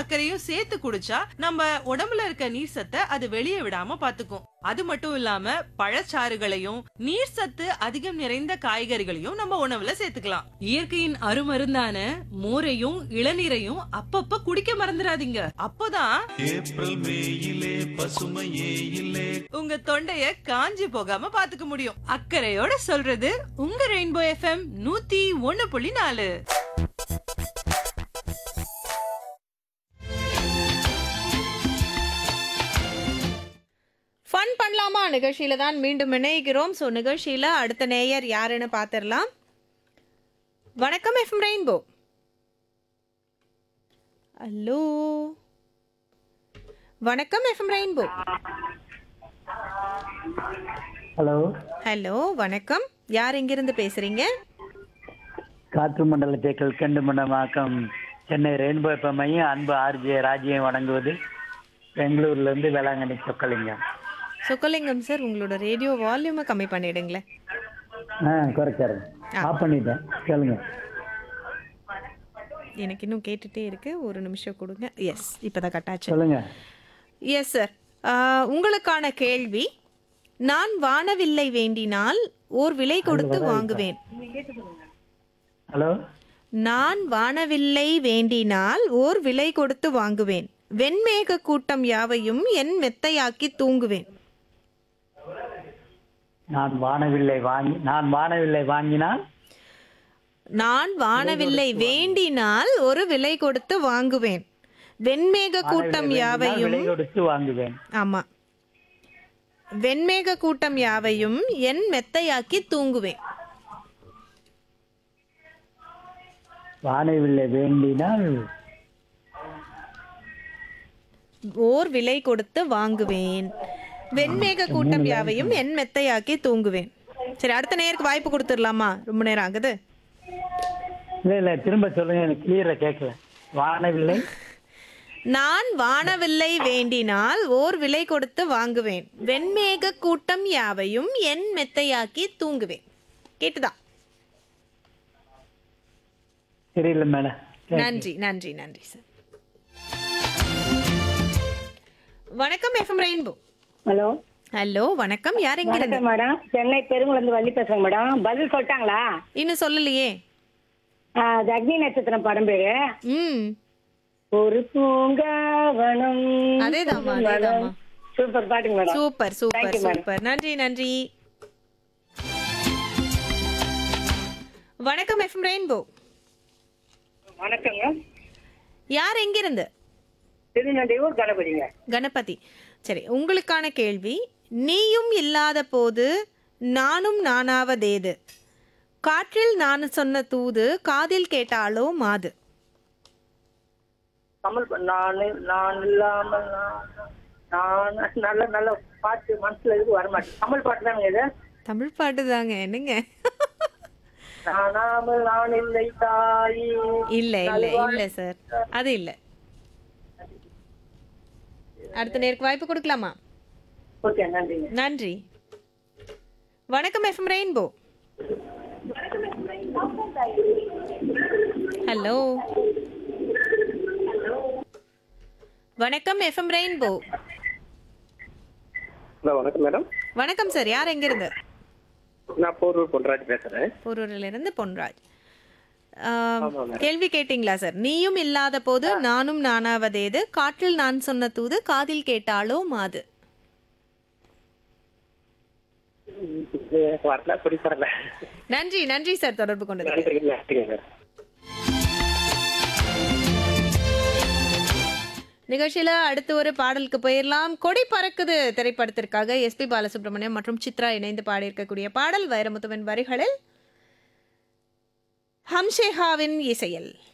சர்க்கரையும் சேர்த்து குடிச்சா நம்ம உடம்புல இருக்க நீர் சத்தை அது வெளியே விடாம பாத்துக்கும் அது மட்டும் இல்லாம பழச்சாறுகளையும் நீர் சத்து அதிகம் நிறைந்த காய்கறிகளையும் நம்ம உணவுல சேர்த்துக்கலாம் இயற்கையின் அருமருந்தான மோரையும் இளநீரையும் அப்பப்ப குடிக்க மறந்துடாதீங்க அப்போதான் ஏப்ரல் மேயிலே பசுமையே இல்லே உங்க தொண்டைய காஞ்சி போகாம பாத்துக்க முடியும் அக்கறையோட சொல்றது உங்க ரெயின்போ எஃப்எம் நூத்தி ஒண்ணு புள்ளி நாலு ஃபன் பண்ணலாமா நிகழ்ச்சியில தான் மீண்டும் இணைகிறோம் ஸோ நிகழ்ச்சியில அடுத்த நேயர் யாருன்னு பார்த்துடலாம் வணக்கம் எஃப்எம் ரெயின்போ ஹலோ வணக்கம் எஃப்எம் ரெயின்போ ஹலோ ஹலோ வணக்கம் யார் எங்கிருந்து பேசுறீங்க காற்று மண்டலத்தை கல்கண்டு மண்டமாக்கம் சென்னை ரெயின்போ எஃப்எம் மையம் அன்பு ஆர்ஜே ராஜ்யம் வழங்குவது பெங்களூர்ல இருந்து வேளாங்கண்ணி சொக்கலிங்கம் சொக்கலிங்கம் சார் உங்களோட ரேடியோ வால்யூமை கம்மி பண்ணிடுங்களேன் ஆ குறைச்சாருங்க ஆஃப் பண்ணிட்டேன் கேளுங்க எனக்கு இன்னும் கேட்டுட்டே இருக்கு ஒரு நிமிஷம் கொடுங்க எஸ் இப்போதான் கட்டாச்சு சொல்லுங்க எஸ் சார் உங்களுக்கான கேள்வி நான் வானவில்லை வேண்டினால் ஓர் விலை கொடுத்து வாங்குவேன் ஹலோ நான் வானவில்லை வேண்டினால் ஓர் விலை கொடுத்து வாங்குவேன் வெண்மேக கூட்டம் யாவையும் என் மெத்தையாக்கி தூங்குவேன் நான் வானவில்லை வாங்கி நான் வானவில்லை வாங்கினால் நான் வானவில்லை வேண்டினால் ஒரு விலை கொடுத்து வாங்குவேன் வெண்மேக கூட்டம் வானவில்லை யாவையும் விலை கொடுத்து வாங்குவேன் ஆமா வெண்மேக கூட்டம் யாவையும் என் மெத்தையாக்கி தூங்குவேன் வானவில்லை வேண்டினால் ஓர் விலை கொடுத்து வாங்குவேன் வெண்மேக கூட்டம் யாவையும் என் மெத்தையாக்கி தூங்குவேன் சரி அடுத்த நேருக்கு வாய்ப்பு கொடுத்துடலாமா ரொம்ப நேரம் ஆகுது இல்ல இல்ல திரும்ப சொல்லுங்க எனக்கு கிளியரா கேட்கல வானவில்லை நான் வானவில்லை வேண்டினால் ஓர் விலை கொடுத்து வாங்குவேன் வெண்மேக கூட்டம் யாவையும் என் மெத்தையாக்கி தூங்குவேன் கேட்டுதா தெரியல மேடம் நன்றி நன்றி நன்றி சார் வணக்கம் எஃப்எம் ரெயின்போ ஹலோ ஹலோ வணக்கம் யார் எங்க இருந்து வணக்கம் மேடம் சென்னை பெருங்குளந்து வள்ளி பேசுறேங்க மேடம் பதில் சொல்லிட்டாங்களா இன்னும் சொல்லலையே ஆ, அது அக்னி நட்சத்திரம் படம் பேரு ம் ஒரு பூங்காவனம் அதேதாம்மா, அதேதாம்மா. சூப்பர் பாட்டுங்க madam super super Thank you, madam. Super நன்றி நன்றி வணக்கம் எஃப்எம் ரெயின்போ வணக்கங்க யார் எங்கிருந்து திருநெல்வேலூர் கணபதிங்க கணபதி சரி உங்களுக்கான கேள்வி நீயும் இல்லாத போது நானும் நானாவதேது காற்றில் நான் சொன்ன தூது காதில் கேட்டாலோ மாது தமிழ் நான் நான் இல்லாமல் நான் நான் நல்ல நல்ல பாட்டு மனசுல இருக்கு வர மாட்டேன் தமிழ் பாட்டு தானுங்க இது தமிழ் பாட்டு தாங்க என்னங்க நானாமல் நான் இல்லை தாயி இல்ல இல்ல இல்ல சார் அது இல்ல அடுத்த நேருக்கு வாய்ப்பு கொடுக்கலாமா ஓகே நன்றிங்க நன்றி வணக்கம் எஃப்எம் ரெயின்போ ஹலோ வணக்கம் எஃப்எம் ரெயின்போ ஹலோ வணக்கம் மேடம் வணக்கம் சார் யார் எங்கிருந்து நான் போரூர் பொன்ராஜ் பேசுறேன் பொருளில் இருந்து பொன்ராஜ் ஆம், கேள்வி கேட்டிங்களா சார் நீயும் இல்லாத போது நானும் நானாவதேது காற்றில் நான் சொன்ன தூது காதில் கேட்டாலோ மாது இது வரல புடி வரல நன்றி நன்றி சார் தொடர்பு கொண்டது நன்றிங்க நன்றிங்க மேடம் நிகழ்ச்சியில அடுத்து ஒரு பாடலுக்கு போயிடலாம் கொடி பறக்குது திரைப்படத்திற்காக எஸ்பி பாலசுப்ரமணியம் மற்றும் சித்ரா இணைந்து பாடியிருக்கக்கூடிய பாடல் வைரமுத்துவின் வரிகளில் ஹம்ஷேஹாவின் இசையில்